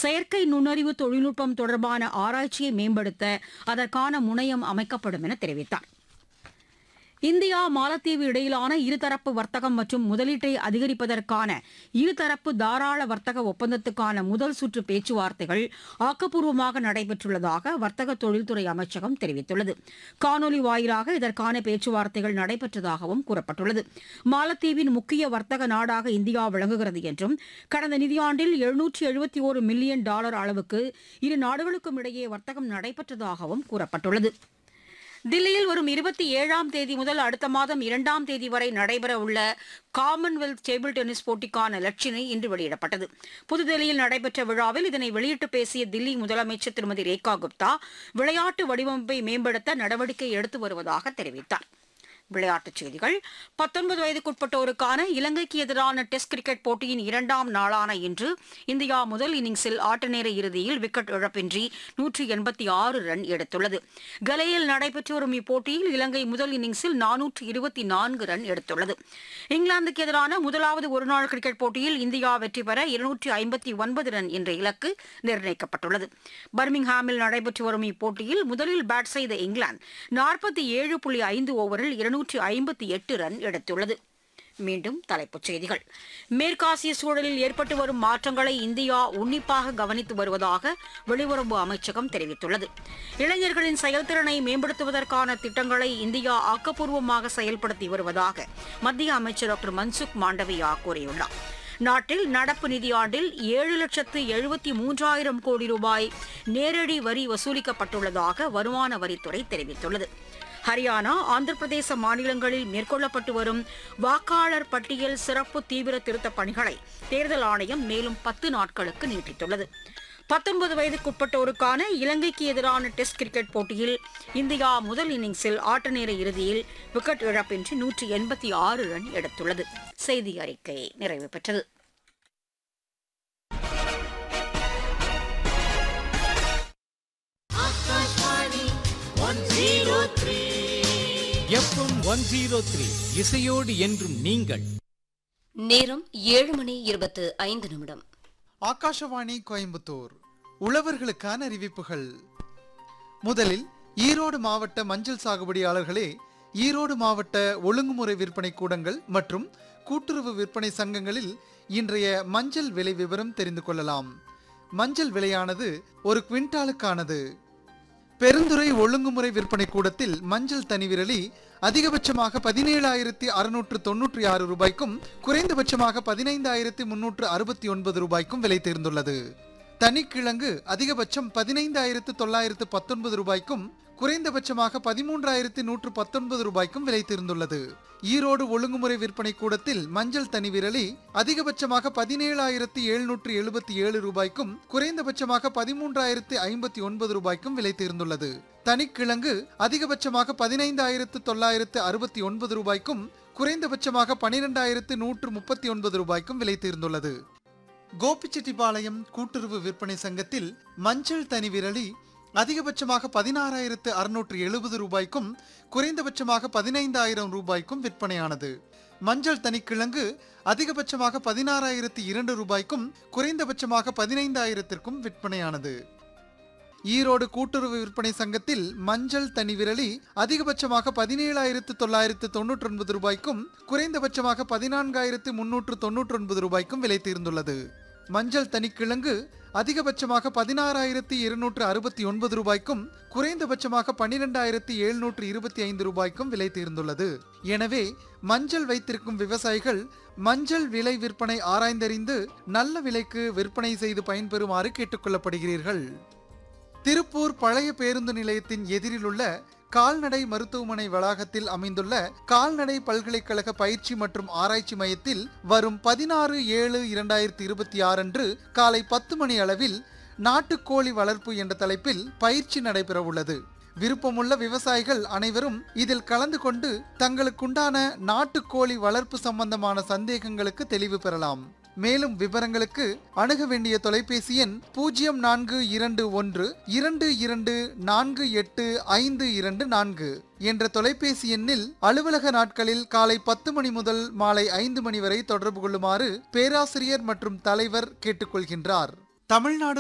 செயற்கை நுண்ணறிவு தொழில்நுட்பம் தொடர்பான ஆராய்ச்சியை மேம்படுத்த அதற்கான முனையம் அமைக்கப்படும் என தெரிவித்தார் இந்தியா மாலத்தீவு இடையிலான இருதரப்பு வர்த்தகம் மற்றும் முதலீட்டை அதிகரிப்பதற்கான இருதரப்பு தாராள வர்த்தக ஒப்பந்தத்துக்கான முதல் சுற்று பேச்சுவார்த்தைகள் ஆக்கப்பூர்வமாக நடைபெற்றுள்ளதாக வர்த்தக தொழில்துறை அமைச்சகம் தெரிவித்துள்ளது காணொலி வாயிலாக இதற்கான பேச்சுவார்த்தைகள் நடைபெற்றதாகவும் கூறப்பட்டுள்ளது மாலத்தீவின் முக்கிய வர்த்தக நாடாக இந்தியா விளங்குகிறது என்றும் கடந்த நிதியாண்டில் எழுநூற்றி எழுபத்தி ஒரு மில்லியன் டாலர் அளவுக்கு இரு நாடுகளுக்கும் இடையே வர்த்தகம் நடைபெற்றதாகவும் கூறப்பட்டுள்ளது தில்லியில் வரும் இருபத்தி ஏழாம் தேதி முதல் அடுத்த மாதம் இரண்டாம் தேதி வரை நடைபெறவுள்ள காமன்வெல்த் டேபிள் டென்னிஸ் போட்டிக்கான லட்சினை இன்று வெளியிடப்பட்டது புதுதில்லியில் நடைபெற்ற விழாவில் இதனை வெளியிட்டு பேசிய தில்லி முதலமைச்சர் திருமதி ரேகா குப்தா விளையாட்டு வடிவமைப்பை மேம்படுத்த நடவடிக்கை எடுத்து வருவதாக தெரிவித்தார் விளையாட்டுச் செய்திகள் பத்தொன்பது வயதுக்குட்பட்டோருக்கான இலங்கைக்கு எதிரான டெஸ்ட் கிரிக்கெட் போட்டியின் இரண்டாம் நாளான இன்று இந்தியா முதல் இன்னிங்ஸில் ஆட்டநேர இறுதியில் விக்கெட் இழப்பின்றி நூற்றி எண்பத்தி ஆறு ரன் எடுத்துள்ளது கலையில் நடைபெற்று வரும் இப்போட்டியில் இலங்கை முதல் இன்னிங்ஸில் நானூற்று இருபத்தி நான்கு ரன் எடுத்துள்ளது இங்கிலாந்துக்கு எதிரான முதலாவது ஒருநாள் கிரிக்கெட் போட்டியில் இந்தியா வெற்றி பெற இருநூற்றி ஐம்பத்தி ஒன்பது ரன் என்ற இலக்கு நிர்ணயிக்கப்பட்டுள்ளது பர்மிங்ஹாமில் நடைபெற்று வரும் இப்போட்டியில் முதலில் பேட் செய்த இங்கிலாந்து நாற்பத்தி ஏழு புள்ளி ஐந்து ஓவரில் இருநூற்றி ஐம்பத்தி எட்டு ரன் எடுத்துள்ளது மீண்டும் தலைப்புச் செய்திகள் மேற்காசிய சூழலில் ஏற்பட்டு வரும் மாற்றங்களை இந்தியா உன்னிப்பாக கவனித்து வருவதாக வெளியுறவு அமைச்சகம் தெரிவித்துள்ளது இளைஞர்களின் செயல்திறனை மேம்படுத்துவதற்கான திட்டங்களை இந்தியா ஆக்கப்பூர்வமாக செயல்படுத்தி வருவதாக மத்திய அமைச்சர் டாக்டர் மன்சுக் மாண்டவியா கூறியுள்ளார் நாட்டில் நடப்பு நிதியாண்டில் ஏழு லட்சத்து எழுபத்தி மூன்றாயிரம் கோடி ரூபாய் நேரடி வரி வசூலிக்கப்பட்டுள்ளதாக வருமான வரித்துறை தெரிவித்துள்ளது ஹரியானா ஆந்திர பிரதேச மாநிலங்களில் மேற்கொள்ளப்பட்டு வரும் வாக்காளர் பட்டியல் சிறப்பு தீவிர திருத்தப் பணிகளை தேர்தல் ஆணையம் மேலும் பத்து நாட்களுக்கு நீட்டித்துள்ளது பத்தொன்பது வயதுக்குட்பட்டோருக்கான இலங்கைக்கு எதிரான டெஸ்ட் கிரிக்கெட் போட்டியில் இந்தியா முதல் இன்னிங்ஸில் ஆட்டநேர இறுதியில் விக்கெட் இழப்பின்றி நூற்றி எண்பத்தி ஆறு ரன் எடுத்துள்ளது செய்தி அறிக்கை நிறைவு பெற்றது எஃப்எம் ஒன் ஜீரோ த்ரீ இசையோடு என்றும் நீங்கள் நேரம் ஏழு மணி இருபத்து ஐந்து நிமிடம் ஆகாஷவாணி கோயம்புத்தூர் உழவர்களுக்கான அறிவிப்புகள் முதலில் ஈரோடு மாவட்ட மஞ்சள் சாகுபடியாளர்களே ஈரோடு மாவட்ட ஒழுங்குமுறை விற்பனை கூடங்கள் மற்றும் கூட்டுறவு விற்பனை சங்கங்களில் இன்றைய மஞ்சள் விலை விவரம் தெரிந்து கொள்ளலாம் மஞ்சள் விலையானது ஒரு குவிண்டாலுக்கானது பெருந்துறை ஒழுங்குமுறை விற்பனை கூடத்தில் மஞ்சள் தனிவிரலி அதிகபட்சமாக பதினேழாயிரத்தி அறுநூற்று தொன்னூற்றி ஆறு ரூபாய்க்கும் குறைந்தபட்சமாக பதினைந்தாயிரத்தி முன்னூற்று அறுபத்தி ஒன்பது ரூபாய்க்கும் விலை தேர்ந்துள்ளது தனிக்கிழங்கு அதிகபட்சம் பதினைந்தாயிரத்து தொள்ளாயிரத்து பத்தொன்பது ரூபாய்க்கும் குறைந்தபட்சமாக பதிமூன்றாயிரத்தி நூற்று பத்தொன்பது ரூபாய்க்கும் விலை தேர்ந்துள்ளது ஈரோடு ஒழுங்குமுறை விற்பனை கூடத்தில் மஞ்சள் தனி விரலி அதிகபட்சமாக பதினேழாயிரத்தி எழுநூற்று எழுபத்தி ஏழு ரூபாய்க்கும் குறைந்தபட்சமாக பதிமூன்றாயிரத்தி ஐம்பத்தி ஒன்பது ரூபாய்க்கும் விலை தேர்ந்துள்ளது தனிக்கிழங்கு அதிகபட்சமாக பதினைந்தாயிரத்து தொள்ளாயிரத்து அறுபத்தி ஒன்பது ரூபாய்க்கும் குறைந்தபட்சமாக பனிரெண்டாயிரத்து நூற்று முப்பத்தி ஒன்பது ரூபாய்க்கும் விலை தேர்ந்துள்ளது கோபிச்செட்டிப்பாளையம் கூட்டுறவு விற்பனை சங்கத்தில் மஞ்சள் தனி விரலி அதிகபட்சமாக பதினாறாயிரத்து அறுநூற்று எழுபது ரூபாய்க்கும் குறைந்தபட்சமாக பதினைந்தாயிரம் ரூபாய்க்கும் விற்பனையானது மஞ்சள் தனிக்கிழங்கு அதிகபட்சமாக பதினாறாயிரத்து இரண்டு ரூபாய்க்கும் குறைந்தபட்சமாக பதினைந்தாயிரத்திற்கும் விற்பனையானது ஈரோடு கூட்டுறவு விற்பனை சங்கத்தில் மஞ்சள் தனி விரலி அதிகபட்சமாக பதினேழாயிரத்து தொள்ளாயிரத்து தொன்னூற்றி ஒன்பது ரூபாய்க்கும் குறைந்தபட்சமாக பதினான்காயிரத்து முன்னூற்று தொன்னூற்றி ஒன்பது ரூபாய்க்கும் விலை தீர்ந்துள்ளது மஞ்சள் தனிக்கிழங்கு அதிகபட்சமாக பதினாறாயிரத்தி இருநூற்று அறுபத்தி ஒன்பது ரூபாய்க்கும் குறைந்தபட்சமாக பன்னிரெண்டாயிரத்தி எழுநூற்று இருபத்தி ஐந்து ரூபாய்க்கும் விலை தீர்ந்துள்ளது எனவே மஞ்சள் வைத்திருக்கும் விவசாயிகள் மஞ்சள் விலை விற்பனை ஆராய்ந்தறிந்து நல்ல விலைக்கு விற்பனை செய்து பயன்பெறுமாறு கேட்டுக்கொள்ளப்படுகிறீர்கள் திருப்பூர் பழைய பேருந்து நிலையத்தின் எதிரில் உள்ள கால்நடை மருத்துவமனை வளாகத்தில் அமைந்துள்ள கால்நடை பல்கலைக்கழக பயிற்சி மற்றும் ஆராய்ச்சி மையத்தில் வரும் பதினாறு ஏழு இரண்டாயிரத்தி இருபத்தி ஆறு அன்று காலை பத்து மணி அளவில் நாட்டுக்கோழி வளர்ப்பு என்ற தலைப்பில் பயிற்சி நடைபெறவுள்ளது விருப்பமுள்ள விவசாயிகள் அனைவரும் இதில் கலந்து கொண்டு தங்களுக்குண்டான நாட்டுக்கோழி வளர்ப்பு சம்பந்தமான சந்தேகங்களுக்கு தெளிவு பெறலாம் மேலும் விவரங்களுக்கு அணுக வேண்டிய தொலைபேசி எண் பூஜ்ஜியம் நான்கு இரண்டு ஒன்று இரண்டு இரண்டு நான்கு எட்டு ஐந்து இரண்டு நான்கு என்ற தொலைபேசி எண்ணில் அலுவலக நாட்களில் காலை பத்து மணி முதல் மாலை ஐந்து மணி வரை தொடர்பு கொள்ளுமாறு பேராசிரியர் மற்றும் தலைவர் கேட்டுக்கொள்கின்றார் தமிழ்நாடு